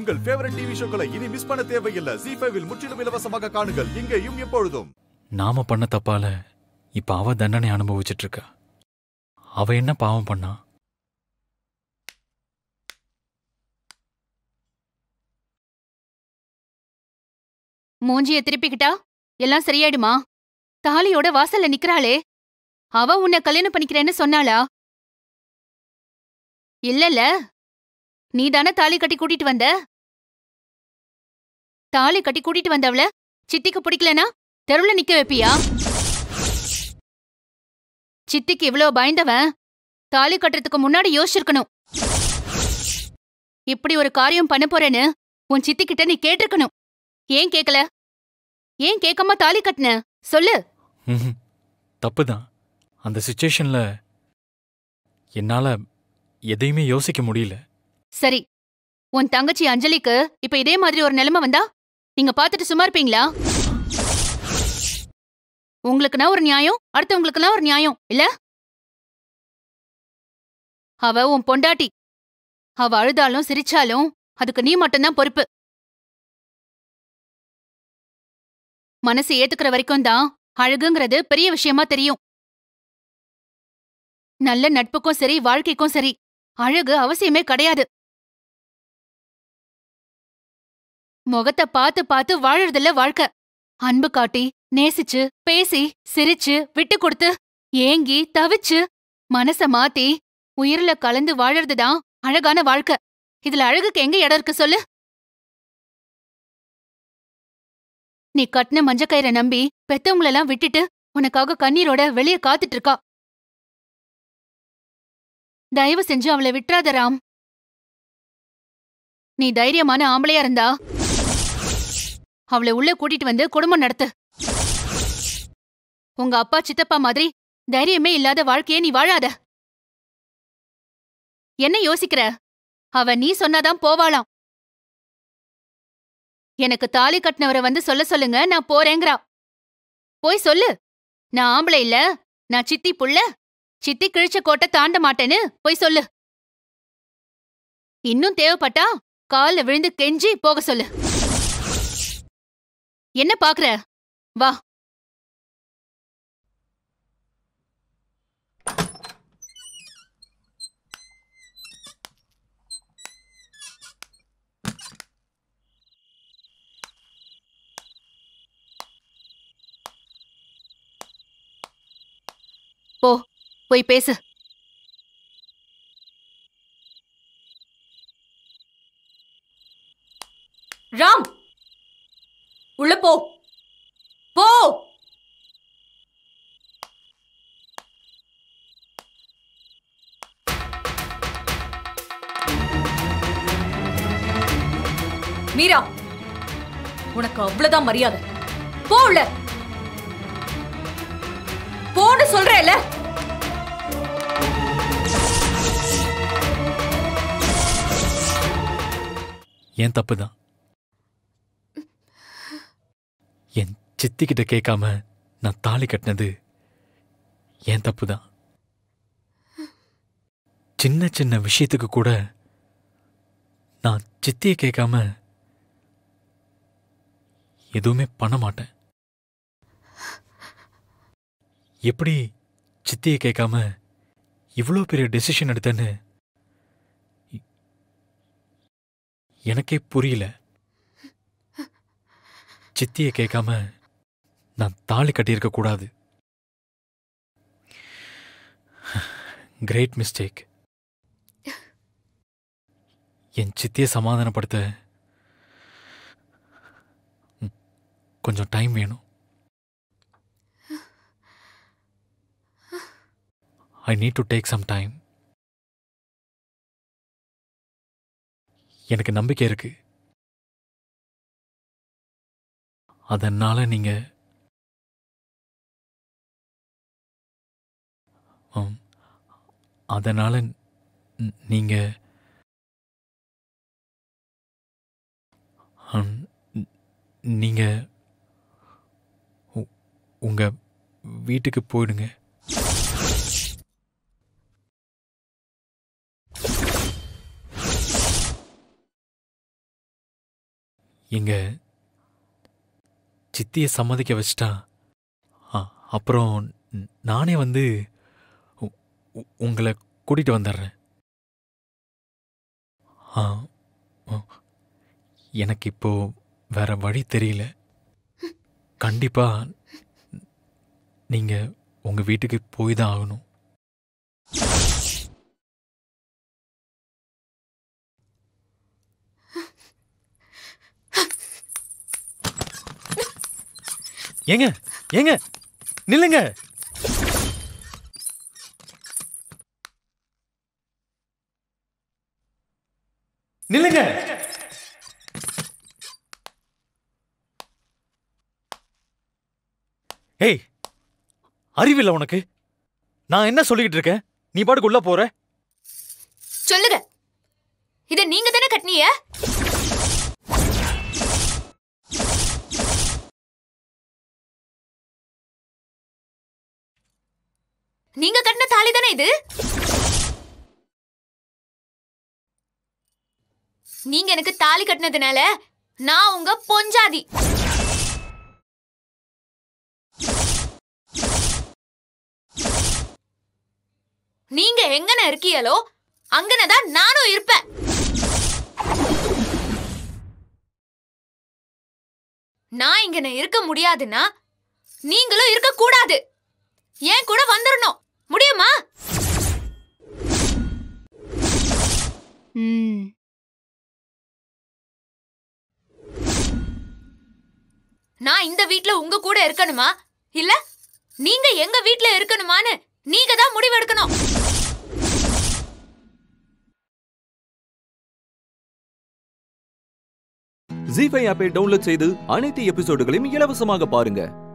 உங்கள் favourite TV ஷோக்களை இனி miss பண்ண தேவையில்லை ஜி ஃபைவில் முற்றிலும் இலவசமாக காணுங்கள் இங்கேயும் எப்பொழுதும் நாம பண்ண தப்பால இப்ப அவ தண்டனை அனுபவிச்சிட்டு இருக்கா அவ என்ன பாவம் பண்ணா மூஞ்சிய திருப்பிக்கிட்டா எல்லாம் சரியாயிடுமா தாலியோட வாசல்ல நிக்கறாளே அவ உன்னை கல்யாணம் பண்ணிக்கிறேன்னு சொன்னாளா இல்லல்ல நீ தானே தாலி கட்டி கூட்டிட்டு வந்த தாலி கட்டி கூட்டிட்டு வந்தவள சித்திக்கு பிடிக்கலனா தெருவுல நிக்க வைப்பியா சித்திக்கு இவ்ளோ பயந்தவன் தாலி கட்டுறதுக்கு முன்னாடி யோசிச்சிருக்கணும் இப்படி ஒரு காரியம் பண்ண போறேன்னு உன் சித்தி கிட்ட நீ கேட்டிருக்கணும் ஏன் கேக்கல ஏன் கேட்காம தாலி கட்டின சொல்லு ம்ஹும். தப்புதான் அந்த சுச்சுவேஷன்ல என்னால எதையுமே யோசிக்க முடியல சரி உன் தங்கச்சி அஞ்சலிக்கு இப்ப இதே மாதிரி ஒரு நிலைமை வந்தா நீங்க பாத்துட்டு சும்மா இருப்பீங்களா உங்களுக்குனா ஒரு நியாயம் அடுத்தவங்களுக்குனா ஒரு நியாயம் இல்ல அவ உன் பொண்டாட்டி அவ அழுதாலும் சிரிச்சாலும் அதுக்கு நீ மட்டும்தான் பொறுப்பு மனசு ஏத்துக்கிற வரைக்கும் தான் அழகுங்கிறது பெரிய விஷயமா தெரியும் நல்ல நட்புக்கும் சரி வாழ்க்கைக்கும் சரி அழகு அவசியமே கிடையாது முகத்தை பார்த்து பார்த்து வாழறதில்ல வாழ்க்கை அன்பு காட்டி நேசிச்சு பேசி சிரிச்சு விட்டு கொடுத்து ஏங்கி தவிச்சு மனச மாத்தி உயிர்ல கலந்து வாழறதுதான் அழகான வாழ்க்கை இதுல அழகுக்கு எங்க இடம் இருக்கு சொல்லு நீ கட்டின மஞ்சக்கயிறை நம்பி பெத்தவங்களெல்லாம் விட்டுட்டு உனக்காக கண்ணீரோட வெளிய காத்துட்டு இருக்கா தயவு செஞ்சு அவளை விட்டுறாத ராம் நீ தைரியமான ஆம்பளையா இருந்தா அவளை உள்ள கூட்டிட்டு வந்து குடும்பம் நடத்து உங்க அப்பா சித்தப்பா மாதிரி தைரியமே இல்லாத வாழ்க்கைய நீ வாழாத என்ன யோசிக்கிற அவ நீ சொன்னாதான் போவாளாம் எனக்கு தாலி கட்டினவரை வந்து சொல்ல சொல்லுங்க நான் போறேங்கிறா போய் சொல்லு நான் ஆம்பளை இல்ல நான் சித்தி புள்ள சித்தி கிழிச்ச கோட்டை தாண்ட மாட்டேன்னு போய் சொல்லு இன்னும் தேவைப்பட்டா கால்ல விழுந்து கெஞ்சி போக சொல்லு என்ன பாக்குற வா போ போய் பேசு ராம் உள்ள போ போ மீரா உனக்கு அவ்வளவுதான் மரியாதை போ உள்ள போன்னு சொல்றேன்ல ஏன் தப்பு தான் என் சித்திக்கிட்ட கேட்காம நான் தாலி கட்டினது ஏன் தப்பு தான் சின்ன சின்ன விஷயத்துக்கு கூட நான் சித்தியை கேட்காம எதுவுமே பண்ண மாட்டேன் எப்படி சித்தியை கேட்காம இவ்வளோ பெரிய டெசிஷன் எடுத்தேன்னு எ- எனக்கே புரியல சித்தியை கேட்காம நான் தாலி கட்டியிருக்க கூடாது கிரேட் மிஸ்டேக் என் சித்தியை சமாதானப்படுத்த ம், கொஞ்சம் டைம் வேணும் I need to take some time எனக்கு நம்பிக்கை இருக்கு அதனால நீங்க ஆம், அதனால ந- நீங்க ஆம், ந- நீங்க உ- உங்க வீட்டுக்கு போயிடுங்க எங்க சித்தியை சம்மதிக்க வச்சிட்டா அ- அப்புறம் ந- நானே வந்து உ- உ- உங்களை கூட்டிட்டு வந்துடுறேன் ஆ ஆ. எனக்கு இப்போ வேற வழி தெரியல கண்டிப்பா நீங்க உங்க வீட்டுக்கு போய் தான் ஆகணும் ஏங்க ஏங்க நில்லுங்க நில்லுங்க ஏய் அறிவில்லை உனக்கு நான் என்ன சொல்லிக்கிட்டு இருக்கேன் நீ பாட்டுக்கு உள்ள போற சொல்லுங்க இத நீங்க தானே கட்டினிய நீங்க கட்டின தாலி தானே இது நீங்க எனக்கு தாலி கட்டினதுனால நான் உங்க பொஞ்சாதி நீங்க எங்கன இருக்கீங்களோ அங்கனதான் நானும் இருப்பேன் நான் இங்கன இருக்க முடியாதுன்னா நீங்களும் இருக்க கூடாது ஏன் கூட வந்துடணும் முடியுமா ம் நான் இந்த வீட்ல உங்க கூட இருக்கணுமா இல்ல நீங்க எங்க வீட்ல இருக்கணுமான்னு நீங்க தான் முடிவெடுக்கணும் ஜி ஃபைவ் ஆப்பை டவுன்லோட் செய்து அனைத்து எபிசோடுகளையும் இலவசமாக பாருங்க